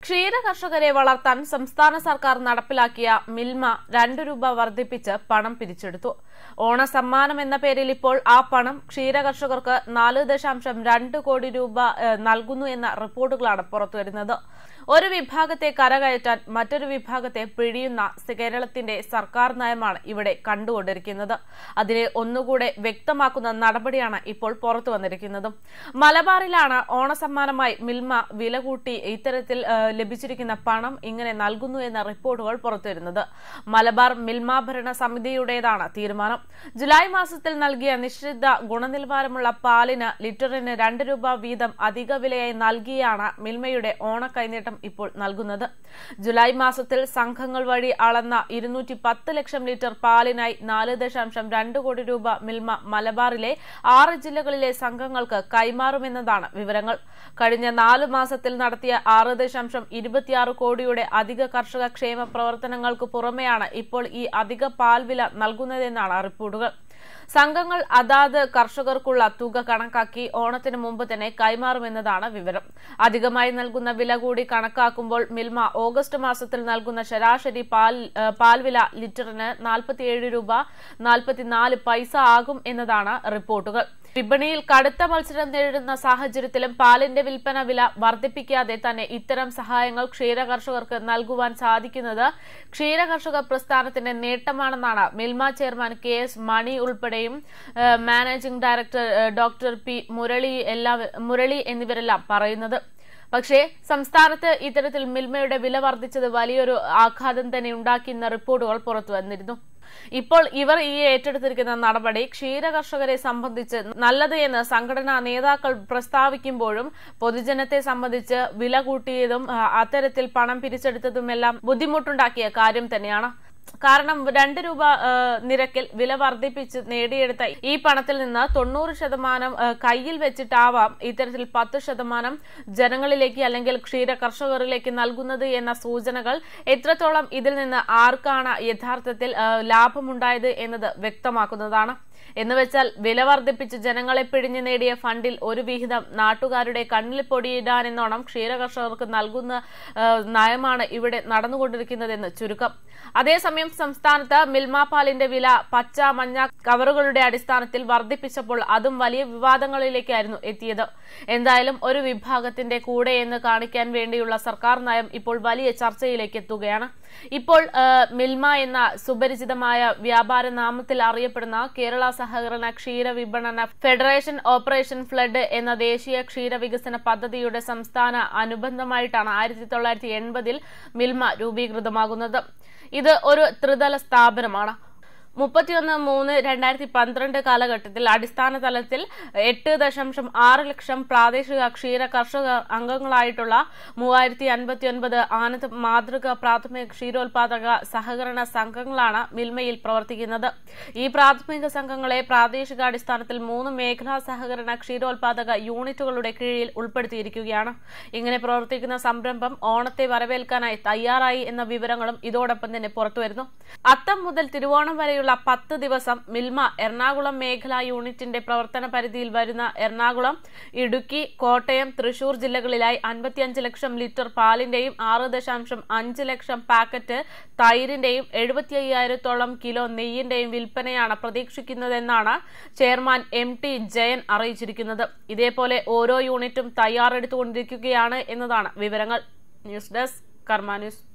ക്ഷീര കർഷകരെ വളർത്താൻ സംസ്ഥാന സർക്കാർ നടപ്പിലാക്കിയ മിൽമ രണ്ടു രൂപ വർദ്ധിപ്പിച്ച് പണം പിരിച്ചെടുത്തു ഓണസമ്മാനം എന്ന പേരിൽ ഇപ്പോൾ ആ പണം ക്ഷീര കർഷകർക്ക് നാല് ദശാംശം രണ്ട് കോടി രൂപ ഏഹ്, നൽകുന്നു എന്ന റിപ്പോർട്ടുകളാണ് പുറത്തുവരുന്നത് ഒരു വിഭാഗത്തെ കരകയറ്റാൻ മറ്റൊരു വിഭാഗത്തെ പിഴിയുന്ന കേരളത്തിന്റെ സർക്കാർ നയമാണ് ഇവിടെ കണ്ടുകൊണ്ടിരിക്കുന്നത് അതിനെ ഒന്നുകൂടെ വ്യക്തമാക്കുന്ന നടപടിയാണ് ഇപ്പോൾ പുറത്തു വന്നിരിക്കുന്നത് മലബാറിലാണ് ഓണസമ്മാനമായി മിൽമ വില കൂട്ടി ഇത്തരത്തിൽ ഏഹ്, ലഭിച്ചിരിക്കുന്ന പണം ഇങ്ങനെ നൽകുന്നു എന്ന റിപ്പോർട്ടുകൾ പുറത്തുവരുന്നത് മലബാർ മിൽമ ഭരണ സമിതിയുടേതാണ് തീരുമാനം ജൂലൈ മാസത്തിൽ നൽകിയ നിശ്ചിത ഗുണനിലവാരമുള്ള പാലിന് ലിറ്ററിന് രണ്ട് രൂപ വീതം അധിക വിലയായി നൽകിയാണ് മിൽമയുടെ ഓണക്കൈനീട്ടം ഇപ്പോൾ നൽകുന്നത് ജൂലൈ മാസത്തിൽ സംഘങ്ങൾ വഴി അളന്ന ഇരുന്നൂറ്റി പത്ത് ലക്ഷം ലിറ്റർ പാലിനായി നാല് ദശാംശം രണ്ട് കോടി രൂപ മിൽമ മലബാറിലെ ആറ് ജില്ലകളിലെ സംഘങ്ങൾക്ക് കൈമാറുമെന്നതാണ് വിവരങ്ങൾ കഴിഞ്ഞ നാല് മാസത്തിൽ നടത്തിയ ആറ് ദശാംശം ഇരുപത്തിയാറ് കോടിയുടെ അധിക കർഷക ക്ഷേമ പ്രവർത്തനങ്ങൾക്ക് പുറമെയാണ് ഇപ്പോൾ ഈ അധിക പാൽ വില നൽകുന്നതെന്നാണ് റിപ്പോർട്ടുകൾ സംഘങ്ങൾ അതാത് കർഷകർക്കുള്ള തുക കണക്കാക്കി ഓണത്തിന് മുമ്പ് തന്നെ കൈമാറുമെന്നതാണ് വിവരം അധികമായി നൽകുന്ന വില കൂടി കണക്കാക്കുമ്പോൾ മിൽമ ഓഗസ്റ്റ് മാസത്തിൽ നൽകുന്ന ശരാശരി പാൽ ഏഹ്, പാൽ വില ലിറ്ററിന് നാൽപ്പത്തിയേഴ് രൂപ നാൽപ്പത്തിനാല് പൈസ ആകും എന്നതാണ് റിപ്പോർട്ടുകൾ വിപണിയിൽ കടുത്ത മത്സരം നേരിടുന്ന സാഹചര്യത്തിലും പാലിന്റെ വിൽപ്പന വില വർദ്ധിപ്പിക്കാതെ തന്നെ ഇത്തരം സഹായങ്ങൾ ക്ഷീര കർഷകർക്ക് നൽകുവാൻ സാധിക്കുന്നത് ക്ഷീര കർഷക പ്രസ്ഥാനത്തിന്റെ നേട്ടമാണെന്നാണ് Milma chairman K S Mani ഉൾപ്പെടെയും ഏഹ്, മാനേജിംഗ് ഡയറക്ടർ ഏഹ്, ഡോക്ടർ പി മുരളി എല്ലാ മുരളി എന്നിവരെല്ലാം പറയുന്നത് പക്ഷേ സംസ്ഥാനത്ത് ഇത്തരത്തിൽ മിൽമയുടെ വില വർദ്ധിച്ചത് വലിയൊരു ആഘാതം തന്നെ ഉണ്ടാക്കിയെന്ന റിപ്പോർട്ടുകൾ പുറത്തു വന്നിരുന്നു ഇപ്പോൾ ഇവർ ഈ ഏറ്റെടുത്തിരിക്കുന്ന നടപടി ക്ഷീര കർഷകരെ സംബന്ധിച്ച് നല്ലത് എന്ന് സംഘടനാ നേതാക്കൾ പ്രസ്താവിക്കുമ്പോഴും പൊതുജനത്തെ സംബന്ധിച്ച് വില കൂട്ടിയതും ആ, അത്തരത്തിൽ പണം പിരിച്ചെടുത്തതുമെല്ലാം ബുദ്ധിമുട്ടുണ്ടാക്കിയ കാര്യം തന്നെയാണ് കാരണം രണ്ട് രൂപ ആ, നിരക്കിൽ വില വർദ്ധിപ്പിച്ച് നേടിയെടുത്ത ഈ പണത്തിൽ നിന്ന് തൊണ്ണൂറ് ശതമാനം ആ, കയ്യിൽ വെച്ചിട്ടാവാം ഇത്തരത്തിൽ പത്ത് ശതമാനം ജനങ്ങളിലേക്ക് അല്ലെങ്കിൽ ക്ഷീര കർഷകരിലേക്ക് നൽകുന്നത് എന്ന സൂചനകൾ എത്രത്തോളം ഇതിൽ നിന്ന് ആർക്കാണ് യഥാർത്ഥത്തിൽ ആ, ലാഭമുണ്ടായത് എന്നത് വ്യക്തമാക്കുന്നതാണ് എന്നുവെച്ചാൽ വില വർദ്ധിപ്പിച്ച് ജനങ്ങളെ പിഴിഞ്ഞു നേടിയ ഫണ്ടിൽ ഒരു വിഹിതം നാട്ടുകാരുടെ കണ്ണിൽ പൊടിയിടാനെന്നോണം ക്ഷീരകർഷകർക്ക് നൽകുന്ന ആ, നയമാണ് ഇവിടെ നടന്നുകൊണ്ടിരിക്കുന്നതെന്ന് ചുരുക്കം അതേസമയം സംസ്ഥാനത്ത് മിൽമ പാലിന്റെ വില പച്ച മഞ്ഞ കവറുകളുടെ അടിസ്ഥാനത്തിൽ വർദ്ധിപ്പിച്ചപ്പോൾ അതും വലിയ വിവാദങ്ങളിലേക്കായിരുന്നു എത്തിയത് എന്തായാലും ഒരു വിഭാഗത്തിന്റെ കൂടെ എന്ന് കാണിക്കാൻ വേണ്ടിയുള്ള സർക്കാർ നയം ഇപ്പോൾ വലിയ ചർച്ചയിലേക്ക് എത്തുകയാണ് ഇപ്പോൾ ആ, മിൽമ എന്ന സുപരിചിതമായ വ്യാപാര നാമത്തിൽ അറിയപ്പെടുന്ന കേരള സഹകരണ ക്ഷീര വിപണന ഫെഡറേഷൻ ഓപ്പറേഷൻ ഫ്ലഡ് എന്ന ദേശീയ ക്ഷീര വികസന പദ്ധതിയുടെ സംസ്ഥാന അനുബന്ധമായിട്ടാണ് ആയിരത്തി തൊള്ളായിരത്തി എൺപതിൽ മിൽമ രൂപീകൃതമാകുന്നത് ഇത് ഒരു ത്രിതല സ്ഥാപനമാണ് മുപ്പത്തിയൊന്ന് മൂന്ന് രണ്ടായിരത്തി പന്ത്രണ്ട് കാലഘട്ടത്തിൽ അടിസ്ഥാന തലത്തിൽ എട്ട് ദശാംശം ആറ് ലക്ഷം പ്രാദേശിക ക്ഷീര കർഷക അംഗങ്ങളായിട്ടുള്ള മൂവായിരത്തി അൻപത്തിയൊൻപത് ആനന്ദ് മാതൃക പ്രാഥമിക ക്ഷീരോത്പാദക സഹകരണ സംഘങ്ങളാണ് മിൽമയിൽ പ്രവർത്തിക്കുന്നത് ഈ പ്രാഥമിക സംഘങ്ങളെ പ്രാദേശികാടിസ്ഥാനത്തിൽ മൂന്ന് മേഖലാ സഹകരണ ക്ഷീരോത്പാദക യൂണിറ്റുകളുടെ കീഴിൽ ഉൾപ്പെടുത്തിയിരിക്കുകയാണ് ഇങ്ങനെ പ്രവർത്തിക്കുന്ന സംരംഭം ഓണത്തെ വരവേൽക്കാനായി തയ്യാറായി എന്ന വിവരങ്ങളും ഇതോടൊപ്പം തന്നെ പുറത്തുവരുന്നു അത്തം മുതൽ തിരുവോണം വരെയുള്ള പത്ത് ദിവസം മിൽമ എറണാകുളം മേഖലാ യൂണിറ്റിന്റെ പ്രവർത്തന പരിധിയിൽ വരുന്ന എറണാകുളം ഇടുക്കി കോട്ടയം തൃശൂർ ജില്ലകളിലായി അൻപത്തിയഞ്ച് ലക്ഷം ലിറ്റർ പാലിന്റെയും ആറ് ദശാംശം അഞ്ച് ലക്ഷം പാക്കറ്റ് തൈരിന്റെയും എഴുപത്തി അയ്യായിരത്തോളം കിലോ നെയ്യിന്റെയും വിൽപ്പനയാണ് പ്രതീക്ഷിക്കുന്നതെന്നാണ് ചെയർമാൻ എം ടി ജയൻ അറിയിച്ചിരിക്കുന്നത് ഇതേപോലെ ഓരോ യൂണിറ്റും തയ്യാറെടുത്തുകൊണ്ടിരിക്കുകയാണ് എന്നതാണ് വിവരങ്ങൾ ന്യൂസ് ഡെസ്ക് കർമ്മ ന്യൂസ്